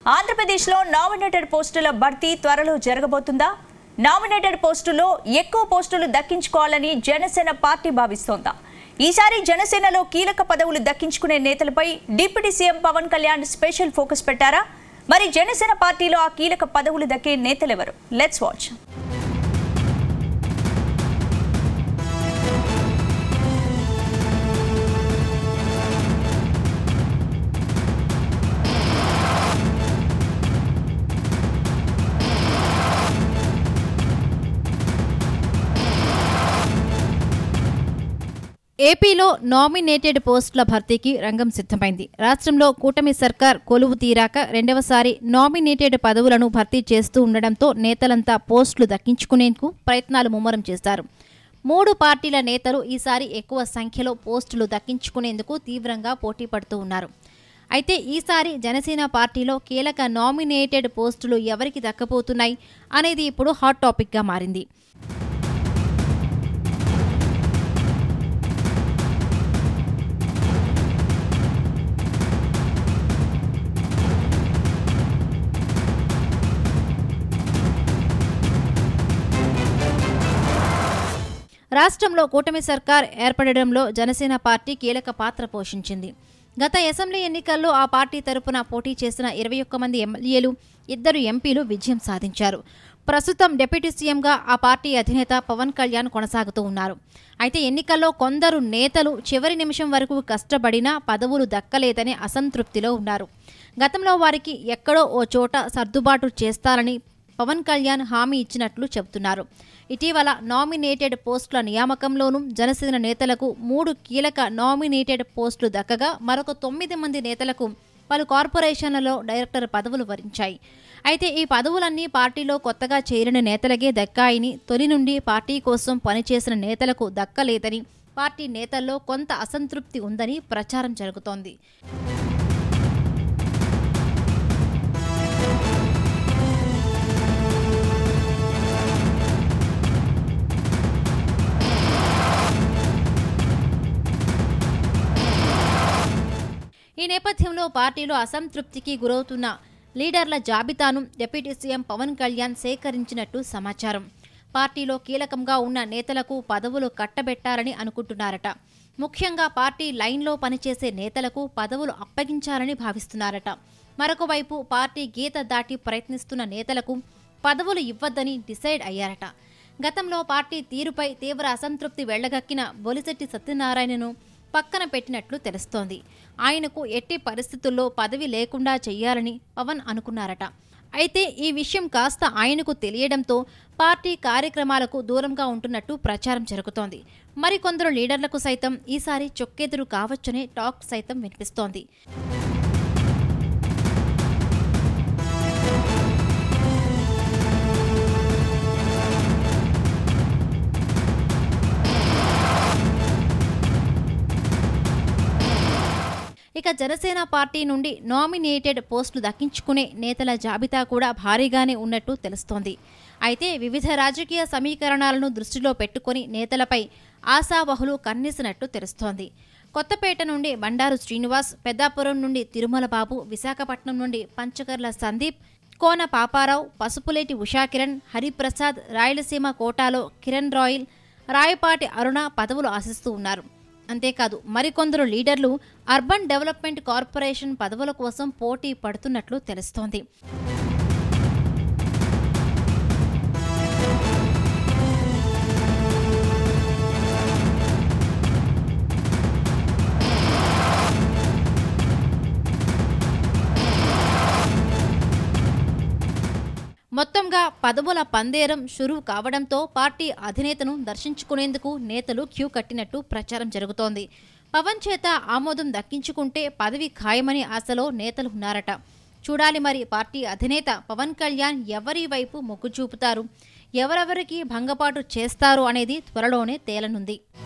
ఆంధ్రప్రదేశ్లో నామినేటెడ్ పోస్టుల భర్తీ త్వరలో జరగబోతుందా నామినేటెడ్ పోస్టుల్లో ఎక్కువ పోస్టులు దక్కించుకోవాలని జనసేన పార్టీ భావిస్తోందా ఈసారి జనసేనలో కీలక పదవులు దక్కించుకునే నేతలపై deputy CM Pawan Kalyan special focus పెట్టారా మరి జనసేన పార్టీలో ఆ కీలక పదవులు దక్కే నేతలెవరు లెట్స్ వాచ్ ఏపీలో నామినేటెడ్ పోస్టుల భర్తీకి రంగం సిద్ధమైంది రాష్ట్రంలో కూటమి సర్కార్ కొలువు తీరాక రెండవసారి నామినేటెడ్ పదవులను భర్తీ చేస్తూ ఉండడంతో నేతలంతా పోస్టులు దక్కించుకునేందుకు ప్రయత్నాలు ముమ్మరం చేశారు మూడు పార్టీల నేతలు ఈసారి ఎక్కువ సంఖ్యలో పోస్టులు దక్కించుకునేందుకు తీవ్రంగా పోటీ పడుతూ ఉన్నారు అయితే ఈసారి జనసేన పార్టీలో కీలక నామినేటెడ్ పోస్టులు ఎవరికి దక్కబోతున్నాయి అనేది ఇప్పుడు హాట్ టాపిక్గా మారింది రాష్ట్రంలో కూటమి సర్కార్ ఏర్పడడంలో జనసేన పార్టీ కీలక పాత్ర పోషించింది గత అసెంబ్లీ ఎన్నికల్లో ఆ పార్టీ తరపున పోటీ చేసిన ఇరవై ఒక్క మంది ఎమ్మెల్యేలు ఇద్దరు ఎంపీలు విజయం సాధించారు ప్రస్తుతం డిప్యూటీ సీఎంగా ఆ పార్టీ అధినేత పవన్ కళ్యాణ్ కొనసాగుతూ ఉన్నారు అయితే ఎన్నికల్లో కొందరు నేతలు చివరి నిమిషం వరకు కష్టపడినా పదవులు దక్కలేదనే అసంతృప్తిలో ఉన్నారు గతంలో వారికి ఎక్కడో ఓ చోట సర్దుబాటు చేస్తారని పవన్ కళ్యాణ్ హామీ ఇచ్చినట్లు చెబుతున్నారు ఇటీవల నామినేటెడ్ పోస్టుల నియామకంలోనూ జనసేన నేతలకు మూడు కీలక నామినేటెడ్ పోస్టులు దక్కగా మరొక తొమ్మిది మంది నేతలకు పలు కార్పొరేషన్లలో డైరెక్టర్ పదవులు వరించాయి అయితే ఈ పదవులన్నీ పార్టీలో కొత్తగా చేరిన నేతలకే దక్కాయని తొలి నుండి పార్టీ కోసం పనిచేసిన నేతలకు దక్కలేదని పార్టీ నేతల్లో కొంత అసంతృప్తి ఉందని ప్రచారం జరుగుతోంది ఈ నేపథ్యంలో పార్టీలో అసంతృప్తికి గురవుతున్న లీడర్ల జాబితాను డిప్యూటీ సీఎం పవన్ కళ్యాణ్ సేకరించినట్టు సమాచారం పార్టీలో కీలకంగా ఉన్న నేతలకు పదవులు కట్టబెట్టాలని అనుకుంటున్నారట ముఖ్యంగా పార్టీ లైన్లో పనిచేసే నేతలకు పదవులు అప్పగించాలని భావిస్తున్నారట మరొక వైపు పార్టీ గీత దాటి ప్రయత్నిస్తున్న నేతలకు పదవులు ఇవ్వద్దని డిసైడ్ అయ్యారట గతంలో పార్టీ తీరుపై తీవ్ర అసంతృప్తి వెళ్లగక్కిన బొలిశెట్టి సత్యనారాయణను పక్కన పెట్టినట్లు తెలుస్తోంది ఆయనకు ఎట్టి పరిస్థితుల్లో పదవి లేకుండా చెయ్యాలని పవన్ అనుకున్నారట అయితే ఈ విషయం కాస్త ఆయనకు తెలియడంతో పార్టీ కార్యక్రమాలకు దూరంగా ఉంటున్నట్టు ప్రచారం జరుగుతోంది మరికొందరు లీడర్లకు సైతం ఈసారి చొక్కెదురు కావచ్చనే టాక్ సైతం వినిపిస్తోంది ఇక జనసేన పార్టీ నుండి నామినేటెడ్ పోస్టులు దక్కించుకునే నేతల జాబితా కూడా భారీగానే ఉన్నట్టు తెలుస్తోంది అయితే వివిధ రాజకీయ సమీకరణాలను దృష్టిలో పెట్టుకుని నేతలపై ఆశావహులు కన్నేసినట్టు తెలుస్తోంది కొత్తపేట నుండి బండారు శ్రీనివాస్ పెద్దాపురం నుండి తిరుమల బాబు విశాఖపట్నం నుండి పంచకర్ల సందీప్ కోన పాపారావు పసుపులేటి ఉషాకిరణ్ హరిప్రసాద్ రాయలసీమ కోటాలో కిరణ్ రాయల్ రాయపాటి అరుణ పదవులు ఆశిస్తూ ఉన్నారు అంతేకాదు మరికొందరు లీడర్లు అర్బన్ డెవలప్మెంట్ కార్పొరేషన్ పదవుల కోసం పోటీ పడుతున్నట్లు తెలుస్తోంది మొత్తంగా పదవుల పందేరం షురూ కావడంతో పార్టీ అధినేతను దర్శించుకునేందుకు నేతలు క్యూ కట్టినట్టు ప్రచారం జరుగుతోంది పవన్ చేత ఆమోదం దక్కించుకుంటే పదవి ఖాయమని ఆశలో నేతలు ఉన్నారట చూడాలి మరి పార్టీ అధినేత పవన్ కళ్యాణ్ ఎవరి వైపు మొగ్గు చూపుతారు ఎవరెవరికి భంగపాటు చేస్తారు అనేది త్వరలోనే తేలనుంది